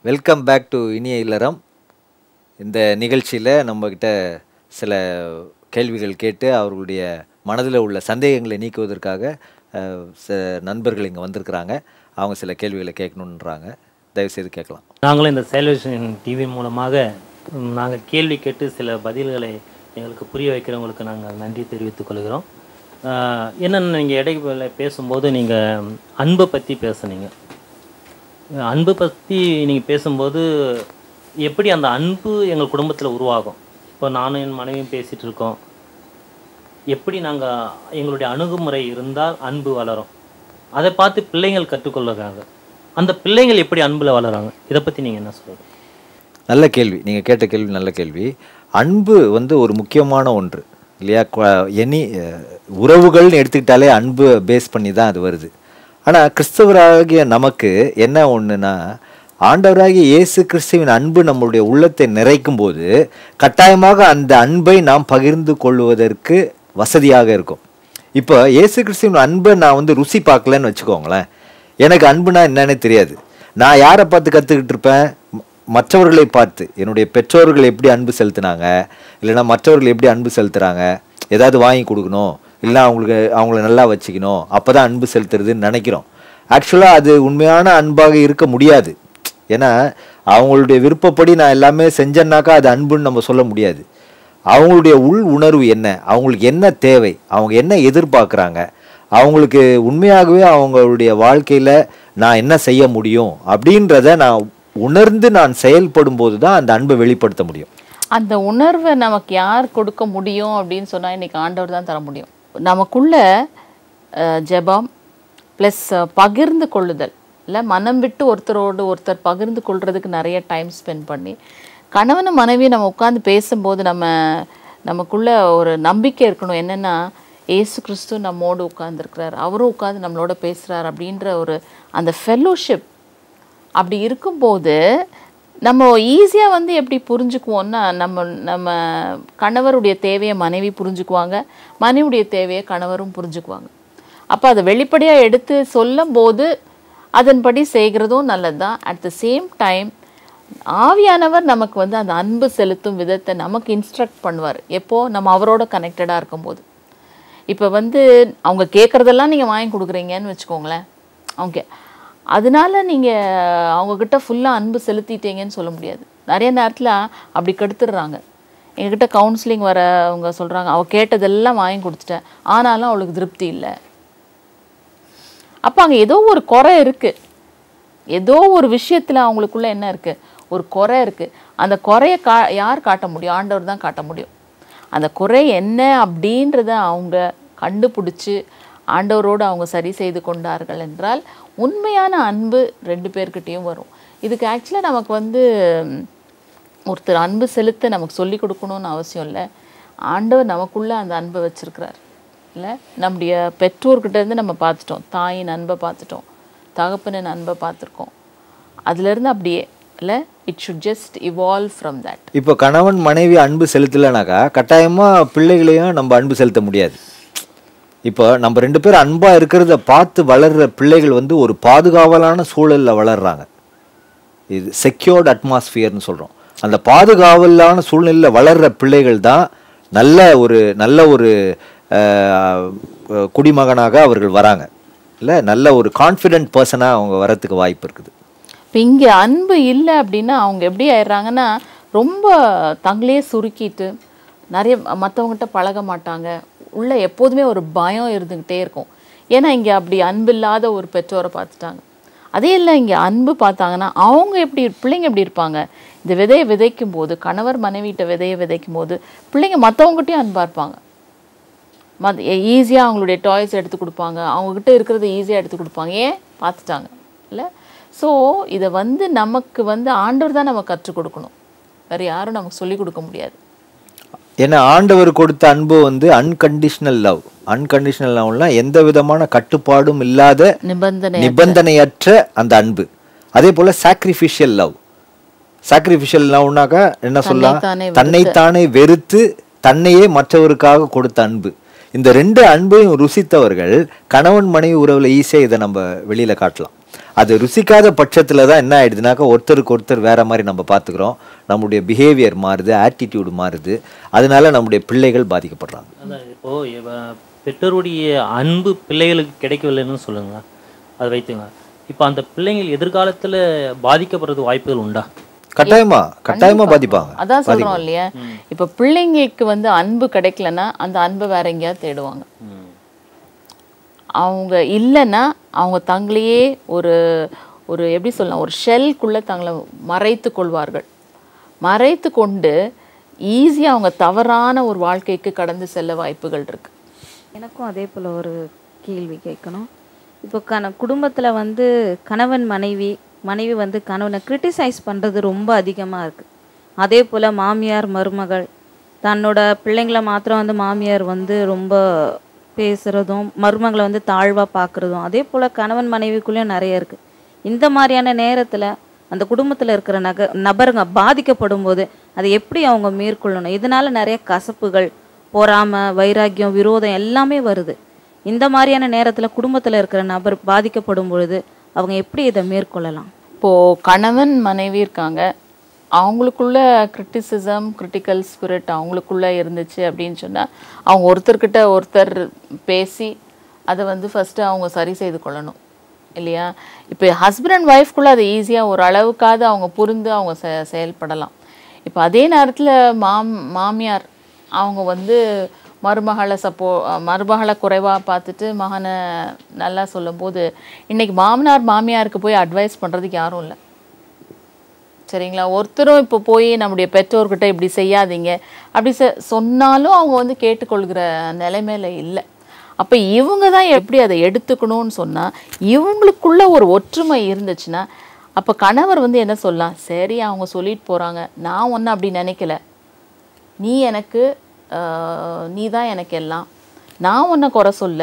Welcome back to இனிய இல்லறம் இந்த நிகழ்ச்சியில் நம்மக்கிட்ட சில கேள்விகள் கேட்டு அவர்களுடைய மனதில் உள்ள சந்தேகங்களை நீக்குவதற்காக அஹ், சில நண்பர்கள் இங்கே வந்திருக்கிறாங்க அவங்க சில கேள்விகளை கேட்கணுன்றாங்க தயவுசெய்து கேட்கலாம் நாங்களும் இந்த சேல்வேஷன் டிவி மூலமாக நாங்கள் கேள்வி கேட்டு சில பதில்களை எங்களுக்கு புரிய வைக்கிறவங்களுக்கு நாங்கள் நன்றி தெரிவித்துக் கொள்கிறோம் ஆஹ் என்னென்ன நீங்கள் இடைவேளை பேசும்போது நீங்கள் அன்பை பற்றி பேசுனீங்க அன்பு பற்றி நீங்கள் பேசும்போது எப்படி அந்த அன்பு எங்கள் குடும்பத்தில் உருவாகும் இப்போ நானும் என் மனைவியும் பேசிகிட்டு இருக்கோம் எப்படி நாங்கள் எங்களுடைய அணுகுமுறை இருந்தால் அன்பு வளரும் அதை பார்த்து பிள்ளைங்கள் கற்றுக்கொள்ளுறாங்க அந்த பிள்ளைங்கள் எப்படி அன்பில் வளராங்க இதை பற்றி நீங்கள் என்ன சொல்கிறீங்க நல்ல கேள்வி நீங்கள் கேட்ட கேள்வி நல்ல கேள்வி அன்பு வந்து ஒரு முக்கியமான ஒன்று இல்லையா எனி உறவுகள்னு எடுத்துக்கிட்டாலே அன்பு பேஸ் பண்ணி தான் அது வருது ஆனால் கிறிஸ்தவராகிய நமக்கு என்ன ஒன்றுனா ஆண்டவராகிய இயேசு கிறிஸ்துவின் அன்பு நம்மளுடைய உள்ளத்தை நிறைக்கும் போது கட்டாயமாக அந்த அன்பை நாம் பகிர்ந்து கொள்வதற்கு வசதியாக இருக்கும் இப்போ இயேசு கிறிஸ்துவின் அன்பை நான் வந்து ருசி பார்க்கலன்னு வச்சுக்கோங்களேன் எனக்கு அன்புனா என்னன்னே தெரியாது நான் யாரை பார்த்து கற்றுக்கிட்டு இருப்பேன் ம- மற்றவர்களை பார்த்து என்னுடைய பெற்றோர்கள் எப்படி அன்பு செலுத்துனாங்க இல்லைன்னா மற்றவர்கள் எப்படி அன்பு செலுத்துறாங்க ஏதாவது வாங்கி கொடுக்கணும் இல்லைன்னா அவங்களுக்கு அவங்கள நல்லா வச்சுக்கணும் அப்போ தான் அன்பு செலுத்துறதுன்னு நினைக்கிறோம் ஆக்சுவலாக அது உண்மையான அன்பாக இருக்க முடியாது ஏன்னா அவங்களுடைய விருப்பப்படி நான் எல்லாமே செஞ்சேன்னாக்கா அது அன்புன்னு நம்ம சொல்ல முடியாது அவங்களுடைய உள் உணர்வு என்ன அவங்களுக்கு என்ன தேவை அவங்க என்ன எதிர்பார்க்குறாங்க அவங்களுக்கு உண்மையாகவே அவங்களுடைய வாழ்க்கையில் நான் என்ன செய்ய முடியும் அப்படின்றத நான் உணர்ந்து நான் செயல்படும் போது தான் அந்த அன்பை வெளிப்படுத்த முடியும் அந்த உணர்வை நமக்கு யார் கொடுக்க முடியும் அப்படின்னு சொன்னா இன்னைக்கு ஆண்டவர் தான் தர முடியும் நமக்குள்ள அஹ், ஜெபம் ப்ளஸ் பகிர்ந்து கொள்ளுதல் இல்லை மனம் விட்டு ஒருத்தரோடு ஒருத்தர் பகிர்ந்து கொள்றதுக்கு நிறைய டைம் ஸ்பெண்ட் பண்ணி கணவனும் மனைவி நம்ம உட்காந்து பேசும்போது நம்ம நமக்குள்ள ஒரு நம்பிக்கை இருக்கணும் என்னன்னா ஏசு கிறிஸ்து நம்மோடு உட்கார்ந்துருக்கிறார் அவரும் உட்காந்து நம்மளோட பேசுறார் அப்படின்ற ஒரு அந்த ஃபெல்லோஷிப் அப்படி இருக்கும்போது நம்ம ஈஸியாக வந்து எப்படி புரிஞ்சுக்குவோம்னா நம்ம நம்ம கணவருடைய தேவையை மனைவி புரிஞ்சுக்குவாங்க மனைவியுடைய தேவையை கணவரும் புரிஞ்சுக்குவாங்க அப்போ அதை வெளிப்படையாக எடுத்து சொல்லும்போது அதன்படி செய்கிறதும் நல்லது தான் அட் த சேம் டைம் ஆவியானவர் நமக்கு வந்து அந்த அன்பு செலுத்தும் விதத்தை நமக்கு இன்ஸ்ட்ரக்ட் பண்ணுவார் எப்போ நம்ம அவரோட கனெக்டடாக இருக்கும்போது இப்போ வந்து அவங்க கேட்குறதெல்லாம் நீங்கள் வாங்கி கொடுக்குறீங்கன்னு வச்சுக்கோங்களேன் அவங்க அதனால நீங்கள் அவங்கக்கிட்ட ஃபுல்லாக அன்பு செலுத்திட்டீங்கன்னு சொல்ல முடியாது நிறைய நேரத்தில் அப்படி கெடுத்துடுறாங்க எங்ககிட்ட கவுன்சிலிங் வர அவங்க சொல்கிறாங்க அவள் கேட்டதெல்லாம் வாங்கி கொடுத்துட்டேன் ஆனாலும் அவளுக்கு திருப்தி இல்லை அப்போ அங்கே ஏதோ ஒரு குறை இருக்குது ஏதோ ஒரு விஷயத்தில் அவங்களுக்குள்ள என்ன இருக்குது ஒரு குறை இருக்குது அந்த குறையை கா யார் காட்ட முடியும் ஆண்டவர் தான் காட்ட முடியும் அந்த குறை என்ன அப்படின்றத அவங்க கண்டுபிடிச்சி ஆண்டவரோடு அவங்க சரி செய்து கொண்டார்கள் என்றால் உண்மையான அன்பு ரெண்டு பேர்கிட்டயும் வரும் இதுக்கு ஆக்சுவலாக நமக்கு வந்து ம், ஒருத்தர் அன்பு செலுத்த நமக்கு சொல்லி கொடுக்கணும்னு அவசியம் இல்லை ஆண்டவர் நமக்குள்ள அந்த அன்பை வச்சிருக்கிறார் இல்லை நம்முடைய பெற்றோர்கிட்ட இருந்து நம்ம பார்த்துட்டோம் தாயின் அன்பை பார்த்துட்டோம் தகப்பனின் அன்பை பார்த்துருக்கோம் அதுலேருந்து அப்படியே இல்லை it should just evolve from that இப்போ கணவன் மனைவி அன்பு செலுத்தலைனாக்கா கட்டாயமாக பிள்ளைகளையும் நம்ம அன்பு செலுத்த முடியாது இப்போ நம்ம ரெண்டு பேரும் அன்பாக இருக்கிறத பார்த்து வளர்ற பிள்ளைகள் வந்து ஒரு பாதுகாவலான சூழலில் வளர்றாங்க இது செக்யூர்ட் அட்மாஸ்பியர்னு சொல்கிறோம் அந்த பாதுகாவலான சூழ்நிலையில் வளர்ற பிள்ளைகள் தான் நல்ல ஒரு நல்ல ஒரு அஹ், அஹ், குடிமகனாக அவர்கள் வராங்க இல்லை நல்ல ஒரு கான்ஃபிடென்ட் பர்சனாக அவங்க வரத்துக்கு வாய்ப்பு இருக்குது இப்போ இங்கே அன்பு இல்லை அப்படின்னா அவங்க எப்படி ஆயிடுறாங்கன்னா ரொம்ப தங்களையே சுருக்கிட்டு நிறைய மற்றவங்ககிட்ட பழக மாட்டாங்க உள்ள எப்போதுமே ஒரு பயம் இருந்துக்கிட்டே இருக்கும் ஏன்னா இங்கே அப்படி அன்பு இல்லாத ஒரு பெற்றோரை பார்த்துட்டாங்க அதே இல்லை இங்கே அன்பு பார்த்தாங்கன்னா அவங்க எப்படி பிள்ளைங்க எப்படி இருப்பாங்க இந்த விதையை விதைக்கும் போது கணவர் மனைவிட்ட விதையை விதைக்கும் போது பிள்ளைங்க மற்றவங்ககிட்டயும் அன்பாக இருப்பாங்க மத் ஈஸியாக அவங்களுடைய டாய்ஸ் எடுத்து கொடுப்பாங்க அவங்கக்கிட்ட இருக்கிறத ஈஸியாக எடுத்து கொடுப்பாங்க ஏன் பார்த்துட்டாங்க இல்லை ஸோ இதை வந்து நமக்கு வந்து ஆண்டவர் தான் நம்ம கற்றுக் கொடுக்கணும் வேறு யாரும் நமக்கு சொல்லிக் கொடுக்க முடியாது ஏன்னா ஆண்டவர் கொடுத்த அன்பு வந்து அன்கண்டிஷனல் லவ் அன்கண்டிஷனல் லவ்னா எந்த விதமான கட்டுப்பாடும் இல்லாத நிபந்தனை நிபந்தனையற்ற அந்த அன்பு அதே போல சாக்ரிஃபிஷியல் லவ் சாக்ரிஃபிஷியல் லவ்னாக்கா என்ன சொல்லலாம் தன்னைத்தானே தன்னைத்தானே வெறுத்து தன்னையே மற்றவருக்காக கொடுத்த அன்பு இந்த ரெண்டு அன்பையும் ருசித்தவர்கள் கணவன் மனைவி உறவுல ஈஸியாக இதை நம்ம வெளியில காட்டலாம் அது ருசிக்காத பட்சத்தில் தான் என்ன ஆயிடுதுனாக்கா ஒருத்தருக்கு ஒருத்தர் வேற மாதிரி நம்ம பார்த்துக்கிறோம் நம்முடைய பிஹேவியர் மாறுது ஆட்டிடியூடு மாறுது அதனால நம்முடைய பிள்ளைகள் பாதிக்கப்படுறாங்க அதான் இப்போ இவ- பெற்றோருடைய அன்பு பிள்ளைகளுக்கு கிடைக்கவில்லைன்னு சொல்லுங்க அதை வைத்துங்க இப்போ அந்த பிள்ளைங்கள் எதிர்காலத்துல பாதிக்கப்படுறது வாய்ப்புகள் உண்டா கட்டாயமா கட்டாயமா பாதிப்பாங்க அதான் சொல்றோம் இல்லையா இப்ப பிள்ளைங்களுக்கு வந்து அன்பு கிடைக்கலன்னா அந்த அன்பை வேற எங்கேயாவது தேடுவாங்க அவங்க இல்லைன்னா அவங்க தங்களையே ஒரு ஒரு எப்படி சொல்லலாம் ஒரு ஷெல்குள்ளே தங்களை மறைத்து கொள்வார்கள் மறைத்து கொண்டு ஈஸியாக அவங்க தவறான ஒரு வாழ்க்கைக்கு கடந்து செல்ல வாய்ப்புகள் இருக்கு எனக்கும் அதே போல் ஒரு கேள்வி கேட்கணும் இப்போ கண குடும்பத்தில் வந்து கணவன் மனைவி மனைவி வந்து கணவனை கிரிட்டிசைஸ் பண்ணுறது ரொம்ப அதிகமாக இருக்குது அதே போல் மாமியார் மருமகள் தன்னோட பிள்ளைங்கள மாத்திரம் வந்து மாமியார் வந்து ரொம்ப பேசுகிறதும் மருமகளை வந்து தாழ்வாக பார்க்குறதும் அதே போல் கணவன் மனைவிக்குள்ளேயும் நிறைய இருக்குது இந்த மாதிரியான நேரத்தில் அந்த குடும்பத்தில் இருக்கிற நக நபருங்க பாதிக்கப்படும் போது அதை எப்படி அவங்க மேற்கொள்ளணும் இதனால நிறைய கசப்புகள் பொறாமை வைராக்கியம் விரோதம் எல்லாமே வருது இந்த மாதிரியான நேரத்தில் குடும்பத்தில் இருக்கிற நபர் பாதிக்கப்படும் பொழுது அவங்க எப்படி இதை மேற்கொள்ளலாம் இப்போ கணவன் மனைவி இருக்காங்க அவங்களுக்குள்ள கிரிட்டிசிசம் கிரிட்டிக்கல் ஸ்பிரிட் அவங்களுக்குள்ள இருந்துச்சு அப்படின்னு சொன்னா அவங்க ஒருத்தர்கிட்ட ஒருத்தர் பேசி அதை வந்து ஃபர்ஸ்ட் அவங்க சரி செய்து கொள்ளணும் இல்லையா இப்போ ஹஸ்பண்ட் அண்ட் ஒய்ஃப்குள்ளே அது ஈஸியாக ஒரு அளவுக்காவது அவங்க புரிந்து அவங்க செ செயல்படலாம் இப்போ அதே நேரத்தில் மாம் மாமியார் அவங்க வந்து மருமகளை சப்போ மருமகளை குறைவாக பார்த்துட்டு மகனை நல்லா சொல்லும்போது இன்னைக்கு மாமனார் மாமியாருக்கு போய் அட்வைஸ் பண்ணுறதுக்கு யாரும் இல்லை சரிங்களா ஒருத்தரும் இப்போ போய் நம்முடைய பெற்றோர்கிட்ட இப்படி செய்யாதீங்க அப்படி செ சொன்னாலும் அவங்க வந்து கேட்டுக்கொள்கிற நிலைமையில இல்லை அப்போ இவங்க தான் எப்படி அதை எடுத்துக்கணும்னு சொன்னால் இவங்களுக்குள்ள ஒரு ஒற்றுமை இருந்துச்சுன்னா அப்போ கணவர் வந்து என்ன சொல்லலாம் சரி அவங்க சொல்லிட்டு போகிறாங்க நான் ஒன்றும் அப்படி நினைக்கல நீ எனக்கு நீ தான் எனக்கு எல்லாம் நான் ஒன்றை குறை சொல்ல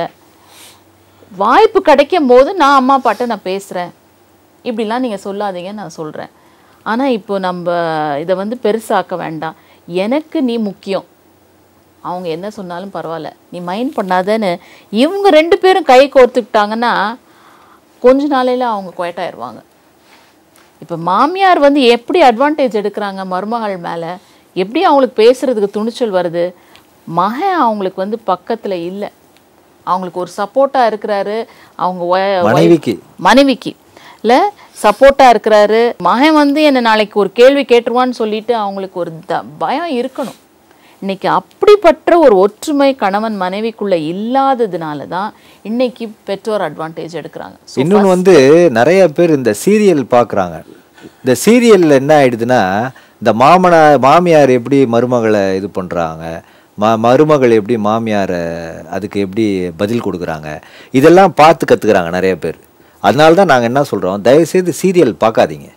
வாய்ப்பு கிடைக்கும் போது நான் அம்மா அப்பாட்ட நான் பேசுகிறேன் இப்படிலாம் நீங்கள் சொல்லாதீங்கன்னு நான் சொல்கிறேன் ஆனால் இப்போ நம்ம இதை வந்து பெருசாக்க வேண்டாம் எனக்கு நீ முக்கியம் அவங்க என்ன சொன்னாலும் பரவாயில்ல நீ மைண்ட் பண்ணாதேன்னு இவங்க ரெண்டு பேரும் கை கோர்த்துக்கிட்டாங்கன்னா கொஞ்ச நாளையில அவங்க குவைட்டாயிருவாங்க இப்போ மாமியார் வந்து எப்படி அட்வான்டேஜ் எடுக்கிறாங்க மருமகள் மேலே எப்படி அவங்களுக்கு பேசுறதுக்கு துணிச்சல் வருது மகன் அவங்களுக்கு வந்து பக்கத்தில் இல்லை அவங்களுக்கு ஒரு சப்போர்ட்டாக இருக்கிறாரு அவங்க ஒய- மனைவிக்கு மனைவிக்கு இல்லை சப்போர்ட்டாக இருக்கிறாரு மகன் வந்து என்னை நாளைக்கு ஒரு கேள்வி கேட்டுருவான்னு சொல்லிட்டு அவங்களுக்கு ஒரு த பயம் இருக்கணும் இன்னைக்கு அப்படிப்பட்ட ஒரு ஒற்றுமை கணவன் மனைவிக்குள்ள இல்லாததுனால தான் இன்னைக்கு பெற்றோர் அட்வான்டேஜ் எடுக்கிறாங்க So, இன்னொன்று வந்து நிறைய பேர் இந்த சீரியல் பார்க்குறாங்க இந்த சீரியலில் என்ன ஆயிடுதுன்னா இந்த மாமனா மாமியார் எப்படி மருமகளை இது பண்ணுறாங்க ம மருமகள் எப்படி மாமியாரை அதுக்கு எப்படி பதில் கொடுக்குறாங்க இதெல்லாம் பார்த்து கற்றுக்குறாங்க நிறைய பேர் அதனால தான் நாங்கள் என்ன சொல்கிறோம் தயவுசெய்து சீரியல் பார்க்காதீங்க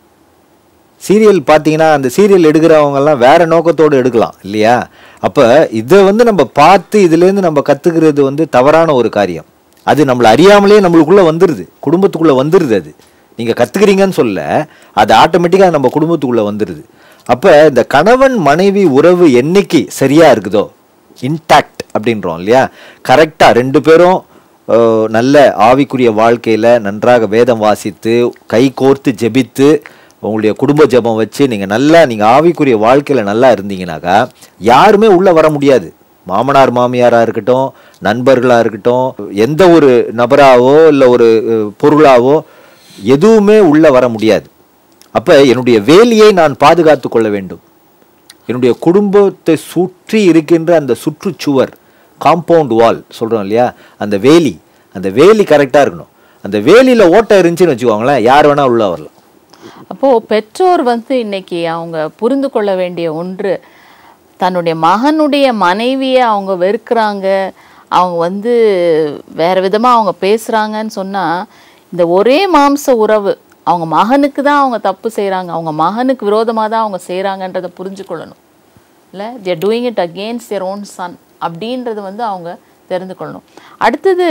சீரியல் பார்த்தீங்கன்னா அந்த சீரியல் எடுக்கிறவங்கெல்லாம் வேற நோக்கத்தோடு எடுக்கலாம் இல்லையா அப்போ இதை வந்து நம்ம பார்த்து இதுலேருந்து நம்ம கற்றுக்கிறது வந்து தவறான ஒரு காரியம் அது நம்மளை அறியாமலே நம்மளுக்குள்ளே வந்துடுது குடும்பத்துக்குள்ளே வந்துடுது அது நீங்கள் கற்றுக்கிறீங்கன்னு சொல்ல அது ஆட்டோமேட்டிக்காக நம்ம குடும்பத்துக்குள்ளே வந்துடுது அப்போ இந்த கணவன் மனைவி உறவு என்னைக்கு சரியாக இருக்குதோ இன்டாக்ட் அப்படின்றோம் இல்லையா கரெக்டாக ரெண்டு பேரும் அஹ், நல்ல ஆவிக்குரிய வாழ்க்கையில் நன்றாக வேதம் வாசித்து கை கோர்த்து ஜெபித்து உங்களுடைய குடும்ப ஜெபம் வச்சு நீங்கள் நல்லா நீங்கள் ஆவிக்குரிய வாழ்க்கையில் நல்லா இருந்தீங்கனாக்கா யாருமே உள்ளே வர முடியாது மாமனார் மாமியாராக இருக்கட்டும் நண்பர்களாக இருக்கட்டும் எந்த ஒரு நபராவோ இல்லை ஒரு அஹ், பொருளாவோ எதுவுமே உள்ளே வர முடியாது அப்போ என்னுடைய வேலியை நான் பாதுகாத்து கொள்ள வேண்டும் என்னுடைய குடும்பத்தை சுற்றி இருக்கின்ற அந்த சுற்றுச்சுவர் காம்பவுண்ட் வால் சொல்கிறோம் இல்லையா அந்த வேலி அந்த வேலி கரெக்டாக இருக்கணும் அந்த வேலியில் ஓட்டை இருந்துச்சுன்னு வச்சுக்கோங்களேன் யார் வேணால் உள்ளே வரலாம் அப்போ பெற்றோர் வந்து இன்னைக்கு அவங்க புரிந்து கொள்ள வேண்டிய ஒன்று தன்னுடைய மகனுடைய மனைவியை அவங்க வெறுக்கிறாங்க அவங்க வந்து வேற விதமா அவங்க பேசுறாங்கன்னு சொன்னா இந்த ஒரே மாம்ச உறவு அவங்க மகனுக்கு தான் அவங்க தப்பு செய்றாங்க அவங்க மகனுக்கு விரோதமா தான் அவங்க செய்றாங்கன்றதை புரிஞ்சுக்கொள்ளணும் இல்லை they're doing it against their own son அப்படின்றது வந்து அவங்க தெரிந்து கொள்ளணும் அடுத்தது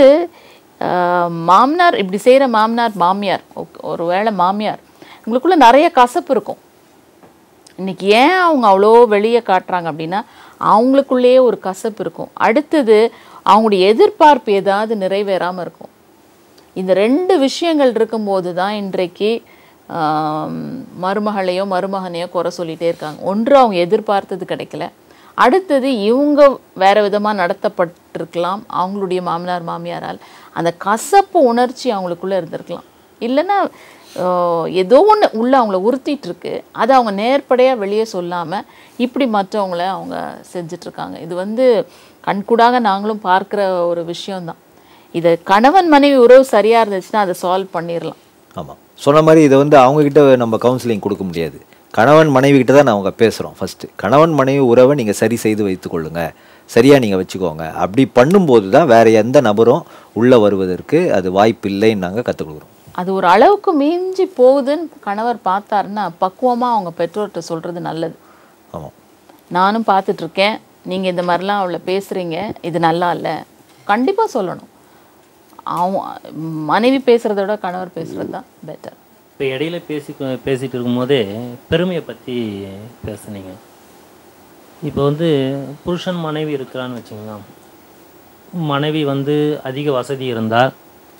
ஆஹ், மாமனார் இப்படி செய்கிற மாமனார் மாமியார் ஒக்- ஒருவேளை மாமியார் உங்களுக்குள்ள நிறைய கசப்பு இருக்கும் இன்னைக்கு ஏன் அவங்க அவ்வளோ வெளியே காட்டுறாங்க அப்படின்னா அவங்களுக்குள்ளேயே ஒரு கசப்பு இருக்கும் அடுத்தது அவங்களுடைய எதிர்பார்ப்பு ஏதாவது நிறைவேறாமல் இருக்கும் இந்த ரெண்டு விஷயங்கள் இருக்கும்போது தான் இன்றைக்கு ஆம், மருமகளையோ மருமகனையோ குறை சொல்லிட்டே இருக்காங்க ஒன்று அவங்க எதிர்பார்த்தது கிடைக்கல அடுத்தது இவங்க வேற விதமாக நடத்தப்பட்டிருக்கலாம் அவங்களுடைய மாமனார் மாமியாரால் அந்த கசப்பு உணர்ச்சி அவங்களுக்குள்ள இருந்திருக்கலாம் இல்லைன்னா ஆஹ், ஏதோ ஒன்று உள்ள அவங்கள உறுத்திட்டு இருக்கு அதை அவங்க நேர்படையாக வெளியே சொல்லாமல் இப்படி மற்றவங்கள அவங்க செஞ்சிட்ருக்காங்க இது வந்து கண்கூடாக நாங்களும் பார்க்குற ஒரு விஷயம்தான் இதை கணவன் மனைவி உறவு சரியாக இருந்துச்சுன்னா அதை சால்வ் பண்ணிடலாம் ஆமாம் சொன்ன மாதிரி இதை வந்து அவங்கக்கிட்ட நம்ம கவுன்சிலிங் கொடுக்க முடியாது கணவன் மனைவி கிட்ட தான் அவங்க பேசுகிறோம் ஃபஸ்ட்டு கணவன் மனைவி உறவை நீங்கள் சரி செய்து வைத்துக்கொள்ளுங்க சரியாக நீங்கள் வச்சுக்கோங்க அப்படி பண்ணும்போது தான் வேறு எந்த நபரும் உள்ளே வருவதற்கு அது வாய்ப்பு இல்லைன்னு நாங்கள் கற்றுக் கொடுக்குறோம் அது ஒரு அளவுக்கு மீஞ்சி போகுதுன்னு கணவர் பார்த்தாருன்னா பக்குவமாக அவங்க பெற்றோர்கிட்ட சொல்கிறது நல்லது ஆமாம் நானும் பார்த்துட்ருக்கேன் நீங்கள் இந்த மாதிரிலாம் அவளை பேசுகிறீங்க இது நல்லா இல்லை கண்டிப்பாக சொல்லணும் அவன் மனைவி பேசுகிறத விட கணவர் பேசுகிறது தான் பெட்டர் இப்போ இடையில பேசி பேசிட்டு இருக்கும்போதே பெருமையை பற்றி பேசுனீங்க இப்போ வந்து புருஷன் மனைவி இருக்கிறான்னு வச்சுக்கோங்க மனைவி வந்து அதிக வசதி இருந்தால்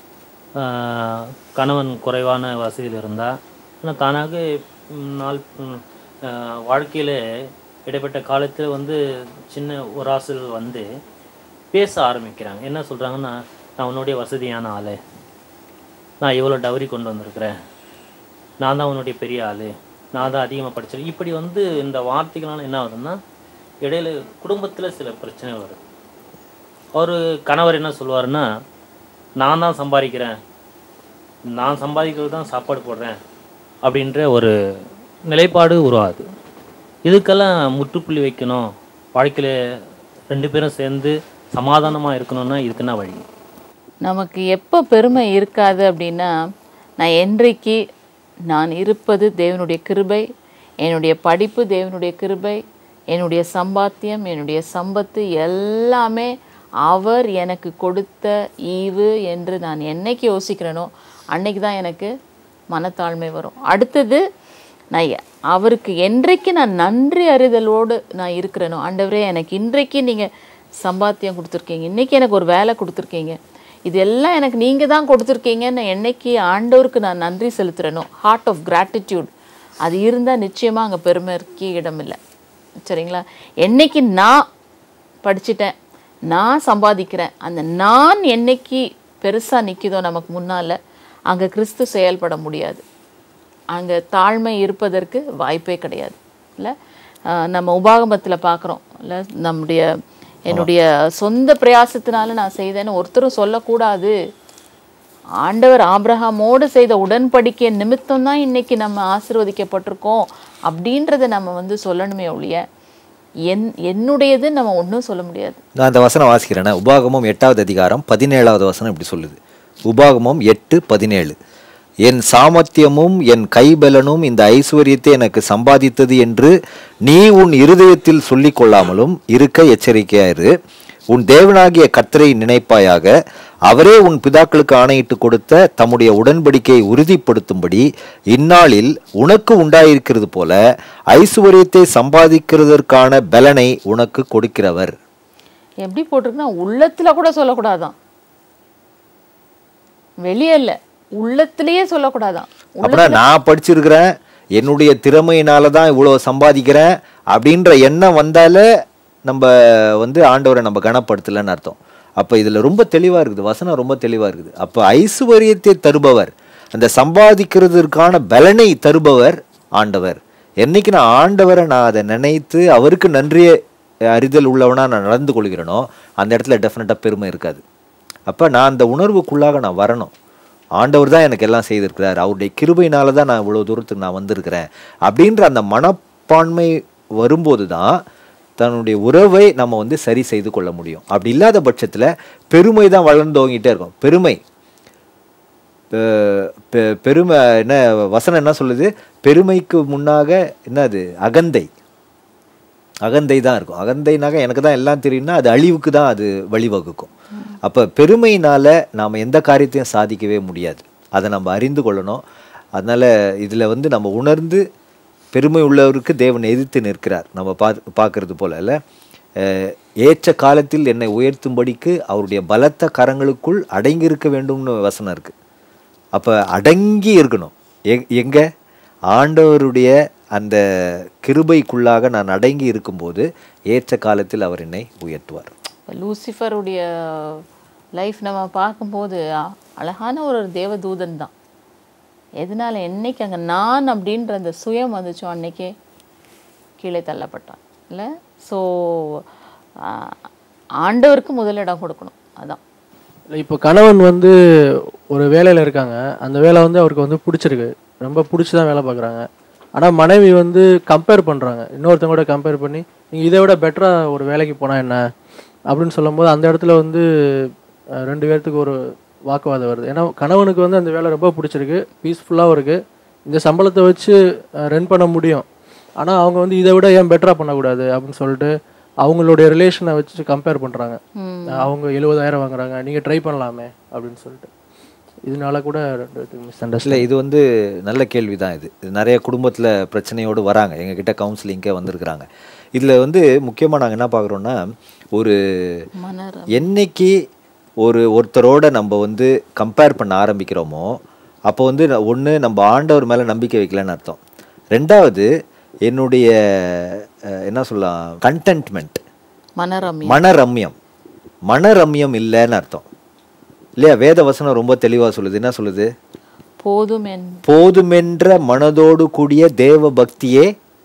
கணவன் குறைவான வசதியில் இருந்தால் ஆனால் தானாக ம், நாள் வாழ்க்கையில் இடைப்பட்ட காலத்தில் வந்து சின்ன ஒரு ஆசல் வந்து பேச ஆரம்பிக்கிறாங்க என்ன சொல்கிறாங்கன்னா நான் உன்னுடைய வசதியான ஆளு நான் இவ்வளோ டவுரி கொண்டு வந்திருக்கிறேன் நான் தான் உன்னுடைய பெரிய ஆள் நான் தான் அதிகமாக படிச்சிருக்கேன் இப்படி வந்து இந்த வார்த்தைகளால் என்ன ஆகுதுன்னா இடையில குடும்பத்தில் சில பிரச்சனை வருது ஒரு கணவர் என்ன சொல்லுவாருன்னா நான் தான் சம்பாதிக்கிறேன் நான் சம்பாதிக்கிறது தான் சாப்பாடு போடுறேன் அப்படின்ற ஒரு நிலைப்பாடு உருவாகுது இதுக்கெல்லாம் முற்றுப்புள்ளி வைக்கணும் வாழ்க்கையில் ரெண்டு பேரும் சேர்ந்து சமாதானமாக இருக்கணும்னா இதுக்கு என்ன வழி நமக்கு எப்போ பெருமை இருக்காது அப்படின்னா நான் என்றைக்கு நான் இருப்பது தேவனுடைய கிருபை என்னுடைய படிப்பு தேவனுடைய கிருபை என்னுடைய சம்பாத்தியம் என்னுடைய சம்பத்து எல்லாமே அவர் எனக்கு கொடுத்த ஈவு என்று நான் என்னைக்கு யோசிக்கிறேனோ அன்னைக்கு தான் எனக்கு மனத்தாழ்மை வரும் அடுத்தது நான் எ- அவருக்கு என்றைக்கு நான் நன்றி அறிதலோடு நான் இருக்கிறேனோ ஆண்டவரே எனக்கு இன்றைக்கு நீங்கள் சம்பாத்தியம் கொடுத்துருக்கீங்க இன்னைக்கு எனக்கு ஒரு வேலை கொடுத்துருக்கீங்க இது எல்லாம் எனக்கு நீங்கள் தான் கொடுத்துருக்கீங்கன்னு என்னைக்கு ஆண்டவருக்கு நான் நன்றி செலுத்துகிறேனோ ஹார்ட் ஆஃப் gratitude அது இருந்தால் நிச்சயமாக அங்கே பெருமைக்கு இடமில்லை சரிங்களா என்னைக்கு நான் படிச்சிட்டேன் நான் சம்பாதிக்கிறேன் அந்த நான் என்னைக்கு பெருசாக நிற்கிதோ நமக்கு முன்னால் அங்கே கிறிஸ்து செயல்பட முடியாது அங்கே தாழ்மை இருப்பதற்கு வாய்ப்பே கிடையாது இல்லை நம்ம உபாகமத்தில் பார்க்குறோம் இல்லை நம்முடைய என்னுடைய சொந்த பிரயாசத்தினால நான் செய்தேன்னு ஒருத்தரும் சொல்லக்கூடாது ஆண்டவர் ஆபிரகாமோடு செய்த உடன்படிக்கை நிமித்தம் தான் இன்னைக்கு நம்ம ஆசீர்வதிக்கப்பட்டிருக்கோம் அப்படின்றத நம்ம வந்து சொல்லணுமே ஒழிய என் என்னுடையது நம்ம ஒன்றும் சொல்ல முடியாது நான் அந்த வசனம் வாசிக்கிறேனே உபாகமம் எட்டாவது அதிகாரம் பதினேழாவது வசனம் இப்படி சொல்லுது உபாகமம் எட்டு பதினேழு என் சாமர்த்தியமும் என் கைபலனும் இந்த ஐஸ்வர்யத்தை எனக்கு சம்பாதித்தது என்று நீ உன் இருதயத்தில் சொல்லிக் கொள்ளாமலும் இருக்க எச்சரிக்கையாயிரு உன் தேவனாகிய கர்த்தரை நினைப்பாயாக அவரே உன் பிதாக்களுக்கு ஆணையிட்டு கொடுத்த தம்முடைய உடன்படிக்கையை உறுதிப்படுத்தும்படி இந்நாளில் உனக்கு உண்டாயிருக்கிறது போல ஐசுவரியத்தை சம்பாதிக்கிறதற்கான பலனை உனக்கு கொடுக்கிறவர் எப்படி போட்டிருக்குன்னா உள்ளத்துல கூட சொல்லக்கூடாதான் வெளியே இல்லை உள்ளத்திலேயே சொல்லக்கூடாதான் அப்படின்னா நான் படிச்சிருக்கிறேன் என்னுடைய திறமையினால தான் இவ்வளோ சம்பாதிக்கிறேன் அப்படின்ற எண்ணம் வந்தாலே நம்ம வந்து ஆண்டவரை நம்ம கனப்படுத்தலைன்னு அர்த்தம் அப்போ இதில் ரொம்ப தெளிவாக இருக்குது வசனம் ரொம்ப தெளிவாக இருக்குது அப்போ ஐசுவரியத்தை தருபவர் அந்த சம்பாதிக்கிறதற்கான பலனை தருபவர் ஆண்டவர் என்னைக்கு நான் ஆண்டவரை நான் அதை நினைத்து அவருக்கு நன்றிய அறிதல் உள்ளவனா நான் நடந்து கொள்கிறேனோ அந்த இடத்துல டெஃபினட்டாக பெருமை இருக்காது அப்போ நான் அந்த உணர்வுக்குள்ளாக நான் வரணும் ஆண்டவர் தான் எனக்கு எல்லாம் செய்திருக்கிறார் அவருடைய கிருபையினால தான் நான் இவ்வளோ தூரத்துக்கு நான் வந்திருக்கிறேன் அப்படின்ற அந்த மனப்பான்மை வரும்போது தான் தன்னுடைய உறவை நம்ம வந்து சரி செய்து கொள்ள முடியும் அப்படி இல்லாத பட்சத்தில் பெருமை தான் வளர்ந்தோங்கிட்டே இருக்கும் பெருமை பெ- பெ- பெருமை என்ன வசனம் என்ன சொல்லுது பெருமைக்கு முன்னாக என்னது அகந்தை அகந்தை தான் இருக்கும் அகந்தைனாக எனக்கு தான் எல்லாம் தெரியும்னா அது அழிவுக்கு தான் அது வழிவகுக்கும் அப்போ பெருமையினால நாம் எந்த காரியத்தையும் சாதிக்கவே முடியாது அதை நம்ம அறிந்து கொள்ளணும் அதனால இதில் வந்து நம்ம உணர்ந்து பெருமை உள்ளவருக்கு தேவன் எதிர்த்து நிற்கிறார் நம்ம பா பார்க்கறது போல இல்லை அஹ், ஏற்ற காலத்தில் என்னை உயர்த்தும்படிக்கு அவருடைய பலத்த கரங்களுக்குள் அடங்கியிருக்க வேண்டும்னு வசனம் இருக்கு அப்போ அடங்கி இருக்கணும் எ- எங்க ஆண்டவருடைய அந்த கிருபைக்குள்ளாக நான் அடங்கி இருக்கும்போது ஏற்ற காலத்தில் அவர் என்னை உயர்த்துவார் இப்ப லூசிஃபருடைய லைஃப் நம்ம பார்க்கும்போது அ- அழகான ஒரு தேவதூதன் தான் எதனால என்னைக்கு அங்கே நான் அப்படின்ற அந்த சுயம் வந்துச்சோ அன்னைக்கே கீழே தள்ளப்பட்டான் இல்லை ஸோ ஆண்டவருக்கு முதலிடம் கொடுக்கணும் அதான் இல்லை இப்போ கணவன் வந்து ஒரு வேலையில் இருக்காங்க அந்த வேலை வந்து அவருக்கு வந்து பிடிச்சிருக்கு ரொம்ப பிடிச்சி தான் வேலை பார்க்குறாங்க ஆனால் மனைவி வந்து கம்பேர் பண்ணுறாங்க இன்னொருத்தங்க கூட கம்பேர் பண்ணி நீங்கள் இதை விட பெட்டராக ஒரு வேலைக்கு போனால் என்ன அப்படின்னு சொல்லும்போது அந்த இடத்துல வந்து அஹ், ரெண்டு பேர்த்துக்கு ஒரு வாக்குவாதம் வருது ஏன்னா கணவனுக்கு வந்து அந்த வேலை ரொம்ப பிடிச்சிருக்கு பீஸ்ஃபுல்லாகவும் இருக்குது இந்த சம்பளத்தை வச்சு ரன் பண்ண முடியும் ஆனால் அவங்க வந்து இதை விட ஏன் பெட்டராக பண்ணக்கூடாது அப்படின்னு சொல்லிட்டு அவங்களுடைய ரிலேஷனை வச்சு கம்பேர் பண்ணுறாங்க அவங்க எழுபதாயிரம் வாங்குறாங்க நீங்கள் ட்ரை பண்ணலாமே அப்படின்னு சொல்லிட்டு இதனால கூட ரெண்டு மிஸ் இல்லை இது வந்து நல்ல கேள்வி தான் இது இது நிறைய குடும்பத்தில் பிரச்சனையோடு வராங்க எங்ககிட்ட கவுன்சிலிங்கே வந்திருக்கிறாங்க இதில் வந்து முக்கியமாக நாங்கள் என்ன பார்க்குறோன்னா ஒரு மனர் என்னைக்கு ஒரு ஒருத்தரோட நம்ம வந்து கம்பேர் பண்ண ஆரம்பிக்கிறோமோ அப்போ வந்து ஒன்று நம்ம ஆண்டவர் மேலே நம்பிக்கை வைக்கலன்னு அர்த்தம் ரெண்டாவது என்னுடைய அஹ், என்ன சொல்லலாம் கண்டென்ட்மெண்ட் மனரம்யம் மனரம்யம் மனரம்யம் இல்லைன்னு அர்த்தம் இல்லையா வேத வசனம் ரொம்ப தெளிவாக சொல்லுது என்ன சொல்லுது போதும் என் போதுமென்ற மனதோடு கூடிய தேவ பக்தியே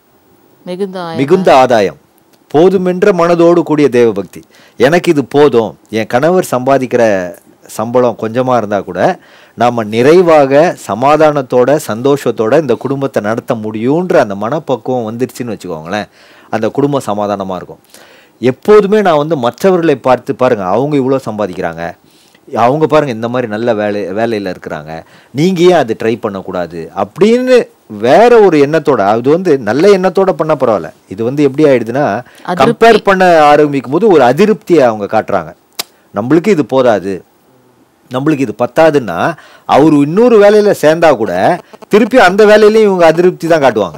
மிகுந்த ஆய- மிகுந்த ஆதாயம் போதுமென்ற மனதோடு கூடிய தேவ பக்தி எனக்கு இது போதும் என் கணவர் சம்பாதிக்கிற சம்பளம் கொஞ்சமாக இருந்தால் கூட நாம் நிறைவாக சமாதானத்தோட சந்தோஷத்தோட இந்த குடும்பத்தை நடத்த முடியுன்ற அந்த மனப்பக்குவம் வந்துருச்சுன்னு வச்சுக்கோங்களேன் அந்த குடும்பம் சமாதானமாக இருக்கும் எப்போதுமே நான் வந்து மற்றவர்களை பார்த்து பாருங்க அவங்க இவ்வளோ சம்பாதிக்கிறாங்க அவங்க பாருங்க இந்த மாதிரி நல்ல வேலை வேலையில் இருக்கிறாங்க நீங்க ஏன் அது ட்ரை பண்ணக்கூடாது அப்படின்னு வேற ஒரு எண்ணத்தோட அது வந்து நல்ல எண்ணத்தோட பண்ண பரவாயில்ல இது வந்து எப்படி ஆயிடுதுன்னா கம்பேர் பண்ண ஆரம்பிக்கும் போது ஒரு அதிருப்தியை அவங்க காட்டுறாங்க நம்மளுக்கு இது போதாது நம்மளுக்கு இது பத்தாதுன்னா அவர் இன்னொரு வேலையில சேர்ந்தா கூட திருப்பி அந்த வேலையிலயும் இவங்க அதிருப்தி தான் காட்டுவாங்க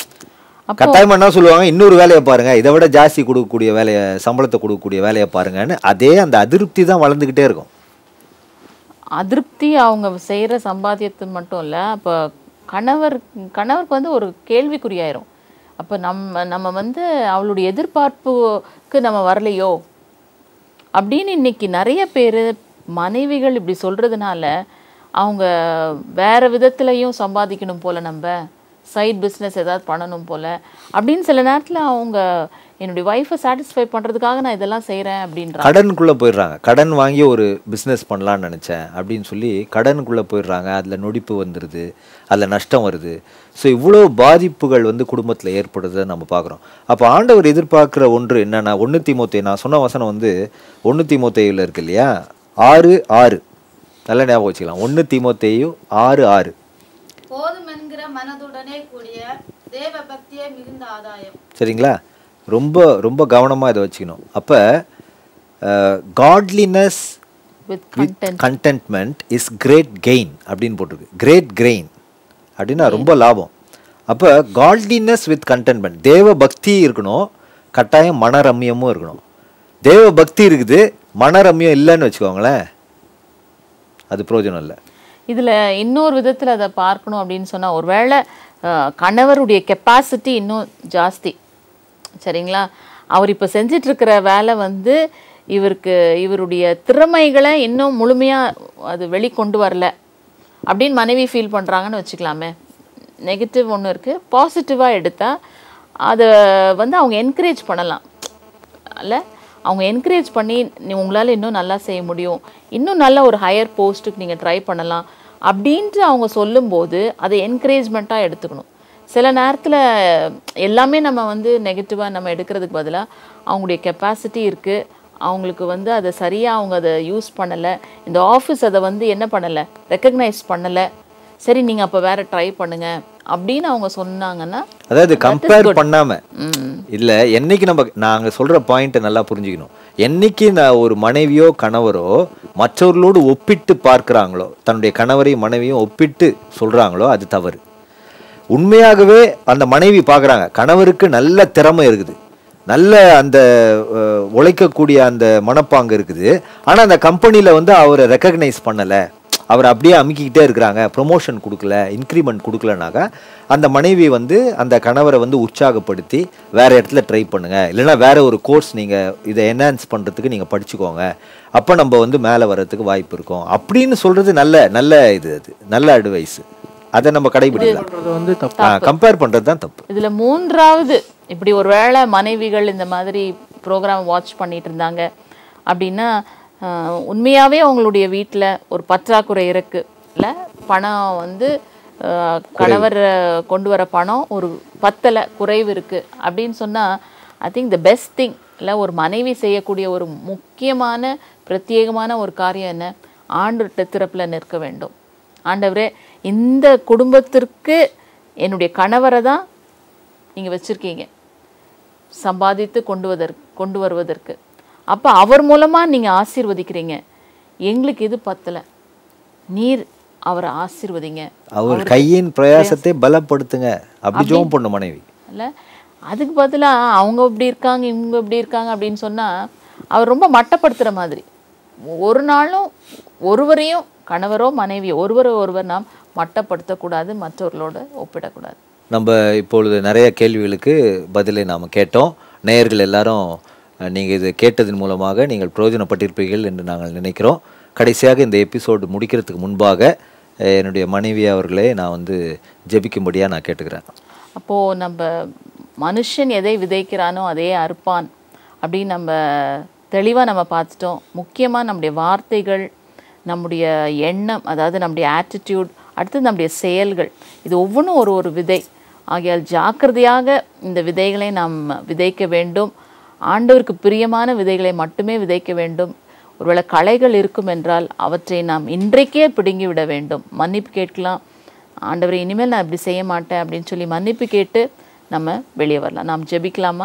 கட்டாயமா என்ன சொல்லுவாங்க இன்னொரு வேலையை பாருங்க இதை விட ஜாஸ்தி கொடுக்கக்கூடிய வேலையை சம்பளத்தை கொடுக்கக்கூடிய வேலையை பாருங்கன்னு அதே அந்த அதிருப்தி தான் வளர்ந்துக்கிட்டே இருக்கும் அதிருப்தி அவங்க செய்கிற சம்பாத்தியத்து மட்டும் இல்லை அப்போ கணவர் கணவருக்கு வந்து ஒரு கேள்விக்குறியாயிரும் அப்போ நம்ம நம்ம வந்து அவளுடைய எதிர்பார்ப்புக்கு நம்ம வரலையோ அப்படின்னு இன்னைக்கு நிறைய பேர் மனைவிகள் இப்படி சொல்கிறதுனால அவங்க வேற விதத்துலையும் சம்பாதிக்கணும் போல் நம்ம சைட் பிஸ்னஸ் ஏதாவது பண்ணணும் போல் அப்படின்னு சில நேரத்தில் அவங்க என்னுடைய ஒய்ஃபை சாட்டிஸ்ஃபை பண்ணுறதுக்காக நான் இதெல்லாம் செய்கிறேன் அப்படின்றாங்க கடனுக்குள்ள போயிடுறாங்க கடன் வாங்கி ஒரு பிஸ்னஸ் பண்ணலாம்னு நினச்சேன் அப்படின்னு சொல்லி கடனுக்குள்ள போயிடுறாங்க அதில் நொடிப்பு வந்துடுது அதில் நஷ்டம் வருது ஸோ இவ்வளோ பாதிப்புகள் வந்து குடும்பத்தில் ஏற்படுறதை நம்ம பார்க்குறோம் அப்போ ஆண்டவர் எதிர்பார்க்குற ஒன்று என்னன்னா ஒன்று தீமோத்தே நான் சொன்ன வசனம் வந்து ஒன்று தீமோத்தேயில் இருக்கு இல்லையா ஆறு ஆறு நல்ல ஞாபகம் வச்சுக்கலாம் ஒன்று தீமோத்தேயு ஆறு ஆறு போதும் என்கிற மனதுடனே கூடிய தேவ பக்தியே மிகுந்த ஆதாயம் சரிங்களா ரொம்ப ரொம்ப கவனமாக இதை வச்சுக்கணும் அப்போ godliness with with contentment is great gain அப்படின்னு போட்டிருக்கு கிரேட் கெயின் அப்படின்னா ரொம்ப லாபம் அப்போ காட்லினஸ் வித் கண்டென்ட்மெண்ட் தேவ பக்தி இருக்கணும் கட்டாயம் மனரம்யமும் இருக்கணும் தேவ பக்தி இருக்குது மனரம்யம் இல்லைன்னு வச்சுக்கோங்களேன் அது பிரயோஜனம் இல்லை இதில் இன்னொரு விதத்தில் அதை பார்க்கணும் அப்படின்னு சொன்னால் ஒருவேளை அஹ், கணவருடைய கெப்பாசிட்டி இன்னும் ஜாஸ்தி சரிங்களா அவர் இப்போ செஞ்சிட்ருக்கிற வேலை வந்து இவருக்கு இவருடைய திறமைகளை இன்னும் முழுமையாக அது வெளிக்கொண்டு வரல அப்படின்னு மனைவி ஃபீல் பண்ணுறாங்கன்னு வச்சுக்கலாமே நெகட்டிவ் ஒன்று இருக்குது பாசிட்டிவாக எடுத்தால் அதை வந்து அவங்க என்கரேஜ் பண்ணலாம் அல்ல அவங்க என்கரேஜ் பண்ணி நீ உங்களால் இன்னும் நல்லா செய்ய முடியும் இன்னும் நல்ல ஒரு ஹையர் போஸ்ட்டுக்கு நீங்கள் ட்ரை பண்ணலாம் அப்படின்ட்டு அவங்க சொல்லும்போது அதை என்கரேஜ்மெண்ட்டாக எடுத்துக்கணும் சில நேரத்தில் எல்லாமே நம்ம வந்து நெகட்டிவாக நம்ம எடுக்கிறதுக்கு பதிலாக அவங்களுடைய கெப்பாசிட்டி இருக்குது அவங்களுக்கு வந்து அதை சரியாக அவங்க அதை யூஸ் பண்ணலை இந்த ஆஃபீஸ் அதை வந்து என்ன பண்ணலை ரெக்கக்னைஸ் பண்ணலை சரி நீங்கள் அப்போ வேறு ட்ரை பண்ணுங்க அப்படின்னு அவங்க சொன்னாங்கன்னா அதாவது that is கம்பேர் good. பண்ணாம ம் இல்ல என்னைக்கு நம்ம நாங்க சொல்ற பாயிண்ட்டை நல்லா புரிஞ்சுக்கணும் என்னைக்கு நான் ஒரு மனைவியோ கணவரோ மற்றவர்களோடு ஒப்பிட்டு பார்க்கறாங்களோ தன்னுடைய கணவரையும் மனைவியும் ஒப்பிட்டு சொல்றாங்களோ அது தவறு உண்மையாகவே அந்த மனைவி பார்க்கறாங்க கணவருக்கு நல்ல திறமை இருக்குது நல்ல அந்த அஹ், உழைக்கக்கூடிய அந்த மனப்பாங்கு இருக்குது ஆனா அந்த கம்பெனில வந்து அவரை ரெக்கக்னைஸ் பண்ணல அவர் அப்படியே அமுக்கிக்கிட்டே இருக்கிறாங்க ப்ரொமோஷன் கொடுக்கல இன்க்ரிமெண்ட் கொடுக்கலனாக்கா அந்த மனைவி வந்து அந்த கணவரை வந்து உற்சாகப்படுத்தி வேற இடத்துல ட்ரை பண்ணுங்க இல்லைன்னா வேற ஒரு கோர்ஸ் நீங்க இதை என்ஹான்ஸ் பண்றதுக்கு நீங்க படிச்சுக்கோங்க அப்போ நம்ம வந்து மேலே வர்றதுக்கு வாய்ப்பு இருக்கும் அப்படின்னு சொல்றது நல்ல நல்ல இது அது நல்ல அட்வைஸ் அதை நம்ம கடைபிடிக்கலாம் பண்றது வந்து தப்பு கம்பேர் பண்றது தான் தப்பு இதுல மூன்றாவது இப்படி ஒருவேளை மனைவிகள் இந்த மாதிரி ப்ரோக்ராம் வாட்ச் பண்ணிட்டு இருந்தாங்க அப்படின்னா ஆஹ், உண்மையாவே அவங்களுடைய வீட்ல ஒரு பற்றாக்குறை இருக்கு இல்ல பணம் வந்து ஆஹ், கணவர் கொண்டு வர பணம் ஒரு பத்தல குறைவு இருக்கு அப்படின்னு சொன்னா I think the best thing இல்லை ஒரு மனைவி செய்யக்கூடிய ஒரு முக்கியமான பிரத்யேகமான ஒரு காரியம் என்ன ஆண்டு திறப்புல நிற்க வேண்டும் ஆண்டவரே இந்த குடும்பத்திற்கு என்னுடைய கணவரை தான் நீங்கள் வச்சுருக்கீங்க சம்பாதித்து கொண்டு வதற்கு கொண்டு வருவதற்கு அப்போ அவர் மூலமாக நீங்கள் ஆசீர்வதிக்கிறீங்க எங்களுக்கு இது பத்தலை நீர் அவரை ஆசீர்வதிங்க அவர் கையின் பிரயாசத்தை பலப்படுத்துங்க அப்படி ஜோம் பண்ணும் மனைவி இல்ல அதுக்கு பதிலாக அவங்க இப்படி இருக்காங்க இவங்க இப்படி இருக்காங்க அப்படின்னு சொன்னால் அவர் ரொம்ப மட்டப்படுத்துகிற மாதிரி ஒரு நாளும் ஒருவரையும் கணவரோ மனைவியோ ஒருவரை ஒருவர் நாம் மட்டப்படுத்தக்கூடாது மற்றவர்களோட ஒப்பிடக்கூடாது நம்ம இப்பொழுது நிறைய கேள்விகளுக்கு பதிலை நாம் கேட்டோம் நேயர்கள் எல்லாரும் அஹ், நீங்க இது கேட்டதன் மூலமாக நீங்கள் பிரயோஜனப்பட்டிருப்பீர்கள் என்று நாங்கள் நினைக்கிறோம் கடைசியாக இந்த எபிசோடு முடிக்கிறதுக்கு முன்பாக அஹ், என்னுடைய மனைவி அவர்களே நான் வந்து ஜெபிக்கும்படியா நான் கேட்டுக்கிறேன் அப்போது நம்ம மனுஷன் எதை விதைக்கிறானோ அதே அறுப்பான் அப்படின்னு நம்ம தெளிவாக நம்ம பார்த்துட்டோம் முக்கியமாக நம்முடைய வார்த்தைகள் நம்முடைய எண்ணம் அதாவது நம்முடைய ஆட்டிடியூட் அடுத்து நம்முடைய செயல்கள் இது ஒவ்வொன்றும் ஒரு ஒரு விதை ஆகையால் ஜாக்கிரதையாக இந்த விதைகளை நாம் விதைக்க வேண்டும் ஆண்டவருக்கு பிரியமான விதைகளை மட்டுமே விதைக்க வேண்டும் ஒருவேளை களைகள் இருக்கும் என்றால் அவற்றை நாம் இன்றைக்கே பிடுங்கி விட வேண்டும் மன்னிப்பு கேட்கலாம் ஆண்டவரை இனிமேல் நான் இப்படி செய்ய மாட்டேன் அப்படின்னு சொல்லி மன்னிப்பு கேட்டு நம்ம வெளியே வரலாம் நாம் ஜெபிக்கலாமா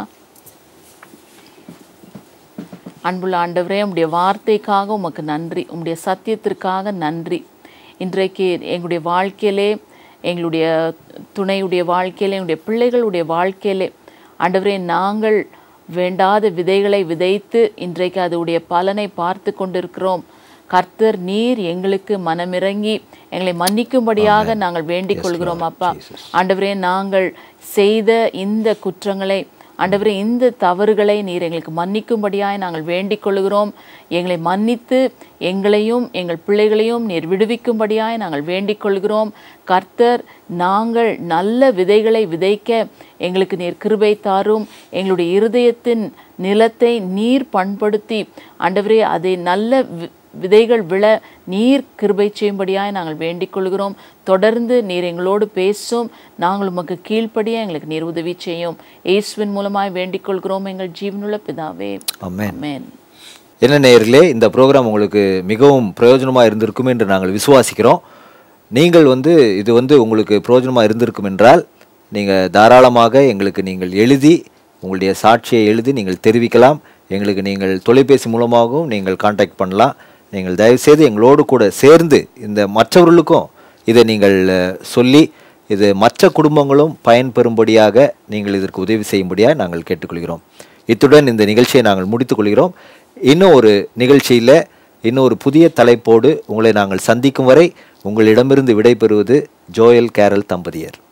அன்புள்ள ஆண்டவரே உம்முடைய வார்த்தைக்காக உமக்கு நன்றி உம்முடைய சத்தியத்திற்காக நன்றி இன்றைக்கு எங்களுடைய வாழ்க்கையிலே எங்களுடைய துணையுடைய வாழ்க்கையிலே எங்களுடைய பிள்ளைகளுடைய வாழ்க்கையிலே ஆண்டவரே நாங்கள் வேண்டாத விதைகளை விதைத்து இன்றைக்கு அதோடைய பலனை பார்த்து கொண்டிருக்கிறோம் கர்த்தர் நீர் எங்களுக்கு மனமிறங்கி எங்களை மன்னிக்கும்படியாக நாங்கள் வேண்டிக் கொள்கிறோம் அப்பா ஆண்டவரே நாங்கள் செய்த இந்த குற்றங்களை ஆண்டவரே இந்த தவறுகளை நீர் எங்களுக்கு மன்னிக்கும்படியாய் நாங்கள் வேண்டிக் கொள்கிறோம் எங்களை மன்னித்து எங்களையும் எங்கள் பிள்ளைகளையும் நீர் விடுவிக்கும்படியாய் நாங்கள் வேண்டிக் கொள்கிறோம் கர்த்தர் நாங்கள் நல்ல விதைகளை விதைக்க எங்களுக்கு நீர் கிருபை தாரும் எங்களுடைய இருதயத்தின் நிலத்தை நீர் பண்படுத்தி ஆண்டவரே அதை நல்ல வி- விதைகள் விழ நீர் கிருபை செய்யும்படியாய் நாங்கள் வேண்டிக் கொள்கிறோம் தொடர்ந்து நீர் எங்களோடு பேசும் நாங்கள் உமக்கு கீழ்ப்படிய எங்களுக்கு நீர் உதவி செய்யும் இயேசுவின் மூலமாய் வேண்டிக் கொள்கிறோம் எங்கள் ஜீவனுள்ள பிதாவே ஆமென் ஆமென் என்ன நேயர்களே இந்த ப்ரோக்ராம் உங்களுக்கு மிகவும் பிரயோஜனமாக இருந்திருக்கும் என்று நாங்கள் விசுவாசிக்கிறோம் நீங்கள் வந்து இது வந்து உங்களுக்கு பிரயோஜனமாக இருந்திருக்கும் என்றால் நீங்கள் தாராளமாக எங்களுக்கு நீங்கள் எழுதி உங்களுடைய சாட்சியை எழுதி நீங்கள் தெரிவிக்கலாம் எங்களுக்கு நீங்கள் தொலைபேசி மூலமாகவும் நீங்கள் காண்டாக்ட் பண்ணலாம் நீங்கள் தயவுசெய்து எங்களோடு கூட சேர்ந்து இந்த மற்றவர்களுக்கும் இதை நீங்கள் அஹ், சொல்லி இது மற்ற குடும்பங்களும் பயன்பெறும்படியாக நீங்கள் இதற்கு உதவி செய்யும்படியாக நாங்கள் கேட்டுக்கொள்கிறோம் இத்துடன் இந்த நிகழ்ச்சியை நாங்கள் முடித்துக் கொள்கிறோம் இன்னும் ஒரு நிகழ்ச்சியில் இன்னும் ஒரு புதிய தலைப்போடு உங்களை நாங்கள் சந்திக்கும் வரை உங்களிடமிருந்து விடைபெறுவது ஜோயல் கேரல் தம்பதியர்